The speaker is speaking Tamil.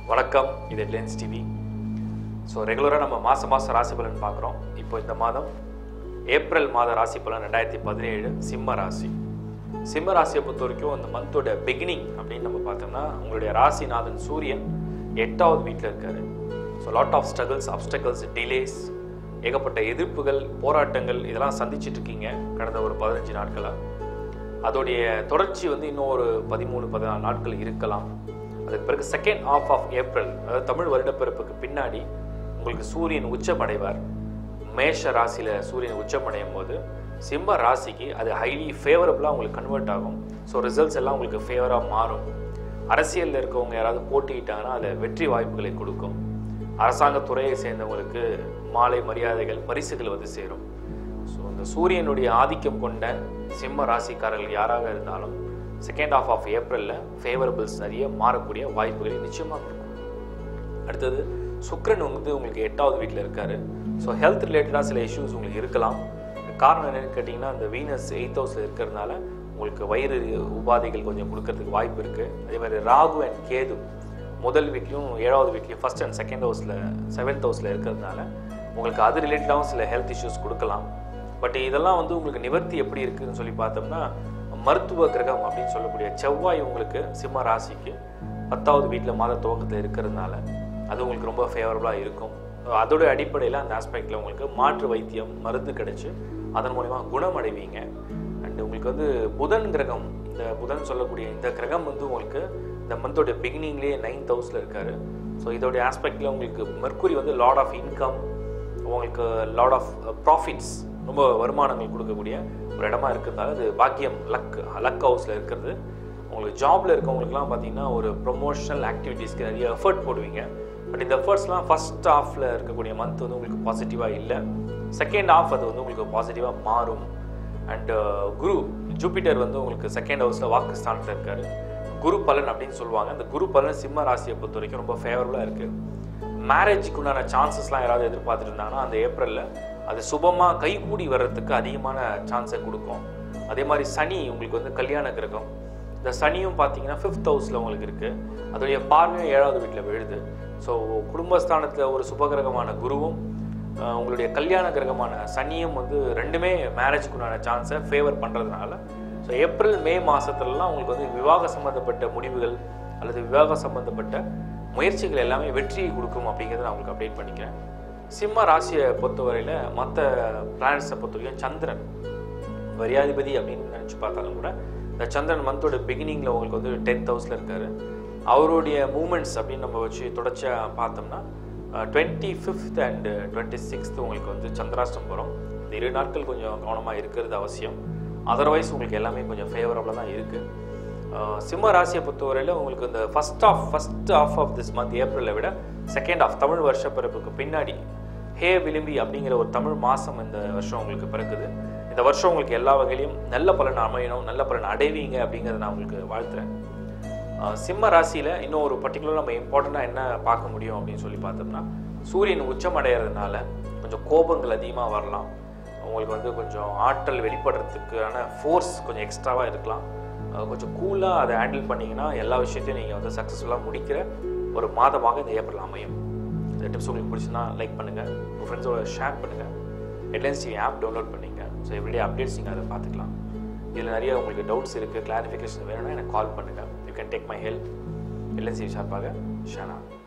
வணக்கம் இது லென்ஸ் டிவி ஸோ ரெகுலராக நம்ம மாதம் மாதம் ராசி பலன் பார்க்குறோம் இப்போ இந்த மாதம் ஏப்ரல் மாத ராசி பலன் ரெண்டாயிரத்தி பதினேழு சிம்ம ராசி சிம்ம ராசியை பொறுத்த வரைக்கும் இந்த மந்தோட பிகினிங் அப்படின்னு நம்ம பார்த்தோம்னா உங்களுடைய ராசிநாதன் சூரியன் எட்டாவது வீட்டில் இருக்காரு so lot of struggles obstacles delays ஏகப்பட்ட எதிர்ப்புகள் போராட்டங்கள் இதெல்லாம் சந்திச்சிட்டு இருக்கீங்க கடந்த ஒரு பதினஞ்சு நாட்களாக அதோடைய தொடர்ச்சி வந்து இன்னும் ஒரு பதிமூணு பதினாலு நாட்கள் இருக்கலாம் அதுக்கு பிறகு செகண்ட் ஆஃப் ஆஃப் ஏப்ரல் அதாவது தமிழ் வருடப்பிறப்புக்கு பின்னாடி உங்களுக்கு சூரியன் உச்சமடைவார் மேஷ ராசியில் சூரியன் உச்சமடையும் போது சிம்ம ராசிக்கு அது ஹைலி ஃபேவரபுளாக உங்களுக்கு கன்வெர்ட் ஆகும் ஸோ ரிசல்ட்ஸ் எல்லாம் உங்களுக்கு ஃபேவராக மாறும் அரசியலில் இருக்கவங்க யாராவது போட்டிக்கிட்டாங்கன்னா அதில் வெற்றி வாய்ப்புகளை கொடுக்கும் அரசாங்க துறையை சேர்ந்தவங்களுக்கு மாலை மரியாதைகள் பரிசுகள் வந்து சேரும் ஸோ இந்த சூரியனுடைய ஆதிக்கம் கொண்ட சிம்ம ராசிக்காரர்கள் யாராக இருந்தாலும் செகண்ட் ஆஃப் ஆஃப் ஏப்ரலில் ஃபேவரபிள்ஸ் நிறைய மாறக்கூடிய வாய்ப்புகளை நிச்சயமாக கொடுக்கும் அடுத்தது சுக்கிரன் வந்து உங்களுக்கு எட்டாவது வீட்டில் இருக்காரு ஸோ ஹெல்த் ரிலேட்டடாக சில இஷ்யூஸ் உங்களுக்கு இருக்கலாம் காரணம் என்னன்னு கேட்டிங்கன்னா இந்த வீனஸ் எயித் ஹவுஸில் இருக்கிறதுனால உங்களுக்கு வயிறு உபாதைகள் கொஞ்சம் கொடுக்கறதுக்கு வாய்ப்பு இருக்குது அதே மாதிரி ராகு அண்ட் கேது முதல் வீட்லையும் ஏழாவது வீட்லையும் ஃபர்ஸ்ட் அண்ட் செகண்ட் ஹவுஸில் செவன்த் ஹவுஸில் இருக்கிறதுனால உங்களுக்கு அது ரிலேட்டடாகவும் சில ஹெல்த் இஷ்யூஸ் கொடுக்கலாம் பட் இதெல்லாம் வந்து உங்களுக்கு நிவர்த்தி எப்படி இருக்குதுன்னு சொல்லி பார்த்தோம்னா மருத்துவ கிரகம் அப்படின்னு சொல்லக்கூடிய செவ்வாய் உங்களுக்கு சிம்ம ராசிக்கு பத்தாவது வீட்டில் மாத துவக்கத்தில் இருக்கிறதுனால அது உங்களுக்கு ரொம்ப ஃபேவரபுளாக இருக்கும் அதோட அடிப்படையில் அந்த ஆஸ்பெக்டில் உங்களுக்கு மாற்று வைத்தியம் மருந்து கிடைச்சு அதன் மூலயமா குணமடைவீங்க அண்ட் உங்களுக்கு வந்து புதன் கிரகம் இந்த புதன் சொல்லக்கூடிய இந்த கிரகம் வந்து உங்களுக்கு இந்த மந்தோட பிகினிங்லேயே நைன்த் ஹவுஸில் இருக்காரு ஸோ இதோடைய ஆஸ்பெக்டில் உங்களுக்கு மெர்க்குரி வந்து லாட் ஆஃப் இன்கம் உங்களுக்கு லாட் ஆஃப் ப்ராஃபிட்ஸ் ரொம்ப வருமானங்கள் கொடுக்கக்கூடிய ஒரு இடமா இருக்கிறதால அது பாக்கியம் லக் லக் ஹவுஸில் இருக்கிறது உங்களுக்கு ஜாப்ல இருக்கவங்களுக்குலாம் பார்த்தீங்கன்னா ஒரு ப்ரொமோஷனல் ஆக்டிவிட்டீஸ்க்கு நிறைய எஃபர்ட் போடுவீங்க பட் இந்த எஃபர்ட்ஸ்லாம் ஃபர்ஸ்ட் ஹாஃபில் இருக்கக்கூடிய மந்த் வந்து உங்களுக்கு பாசிட்டிவாக இல்லை செகண்ட் ஹாஃப் அது வந்து உங்களுக்கு பாசிட்டிவாக மாறும் அண்ட் குரு ஜூபிட்டர் வந்து உங்களுக்கு செகண்ட் ஹவுஸில் வாக்கு ஸ்தானத்தில் இருக்காரு குரு பலன் அப்படின்னு சொல்லுவாங்க அந்த குரு பலன் சிம்ம ராசியை பொறுத்த வரைக்கும் ரொம்ப ஃபேவரபுளாக இருக்குது மேரேஜுக்கு உண்டான சான்சஸ்லாம் யாராவது எதிர்பார்த்துட்டு இருந்தாங்கன்னா அந்த ஏப்ரலில் அது சுபமாக கைகூடி வர்றதுக்கு அதிகமான சான்ஸை கொடுக்கும் அதே மாதிரி சனி உங்களுக்கு வந்து கல்யாண கிரகம் இந்த சனியும் பார்த்தீங்கன்னா ஃபிஃப்த் ஹவுஸில் உங்களுக்கு இருக்குது அதோடைய பார்வையும் ஏழாவது வீட்டில் விழுது ஸோ குடும்பஸ்தானத்தில் ஒரு சுபகிரகமான குருவும் அஹ், உங்களுடைய கல்யாண கிரகமான சனியும் வந்து ரெண்டுமே மேரேஜுக்குண்டான சான்ஸை ஃபேவர் பண்ணுறதுனால ஸோ ஏப்ரல் மே மாதத்துலலாம் உங்களுக்கு வந்து விவாக சம்மந்தப்பட்ட முடிவுகள் அல்லது விவாக சம்மந்தப்பட்ட முயற்சிகள் எல்லாமே வெற்றியை கொடுக்கும் அப்படிங்கிறத நான் உங்களுக்கு அப்டேட் பண்ணிக்கிறேன் சிம்ம ராசியை பொறுத்தவரையில் மற்ற பிளானட்ஸை பொறுத்த வரைக்கும் சந்திரன் வரியாதிபதி அப்படின்னு நினச்சி பார்த்தாலும் கூட இந்த சந்திரன் மந்தோட பிகினிங்கில் உங்களுக்கு வந்து டென்த் ஹவுஸில் இருக்கார் அவருடைய மூமெண்ட்ஸ் அப்படின்னு நம்ம வச்சு தொடர்ச்சியாக பார்த்தோம்னா twenty fifth and twenty sixth உங்களுக்கு வந்து சந்திராஷ்டம் வரும் இந்த இரு நாட்கள் கொஞ்சம் கவனமாக இருக்கிறது அவசியம் அதர்வைஸ் உங்களுக்கு எல்லாமே கொஞ்சம் ஃபேவரபுளாக தான் இருக்குது சிம்ம ராசியை பொறுத்தவரையில் உங்களுக்கு இந்த first of first of of this month ஏப்ரலை விட செகண்ட் ஆஃப் தமிழ் வருஷ பிறப்புக்கு பின்னாடி ஹே விளிம்பி அப்படிங்கிற ஒரு தமிழ் மாதம் இந்த வருஷம் உங்களுக்கு பிறக்குது இந்த வருஷம் உங்களுக்கு எல்லா வகையிலையும் நல்ல பலன் அமையணும் நல்ல பலன் அடைவீங்க அப்படிங்கிறத நான் உங்களுக்கு வாழ்த்துறேன் அஹ் சிம்ம ராசியில் இன்னும் ஒரு பர்டிகுலர் நம்ம இம்பார்ட்டண்ட்டாக என்ன பார்க்க முடியும் அப்படின்னு சொல்லி பார்த்தோம்னா சூரியன் உச்சம் அடைகிறதுனால கொஞ்சம் கோபங்கள் அதிகமாக வரலாம் உங்களுக்கு வந்து கொஞ்சம் ஆற்றல் வெளிப்படுறதுக்கான ஃபோர்ஸ் கொஞ்சம் எக்ஸ்ட்ராவாக இருக்கலாம் அஹ் கொஞ்சம் கூலாக அதை ஹேண்டில் பண்ணிங்கன்னா எல்லா விஷயத்தையும் நீங்கள் வந்து சக்ஸஸ்ஃபுல்லாக முடிக்கிற ஒரு மாதமாக இந்த ஏப்ரல் அமையும் இந்த டிப்ஸ் உங்களுக்கு பிடிச்சுன்னா லைக் பண்ணுங்கள் உங்கள் ஃப்ரெண்ட்ஸோட ஷேர் பண்ணுங்கள் ஹெட்லைன்ஸ் டிவி ஆப் டவுன்லோட் பண்ணிங்க ஸோ எவ்ரிடே அப்டேட்ஸ் நீங்கள் அதை பார்த்துக்கலாம் இதில் நிறைய உங்களுக்கு டவுட்ஸ் இருக்குது கிளாரிஃபிகேஷன் வேணும்னா எனக்கு கால் பண்ணுங்கள் you can take my help Headlines TV ஷார்ப்பாக ஷானா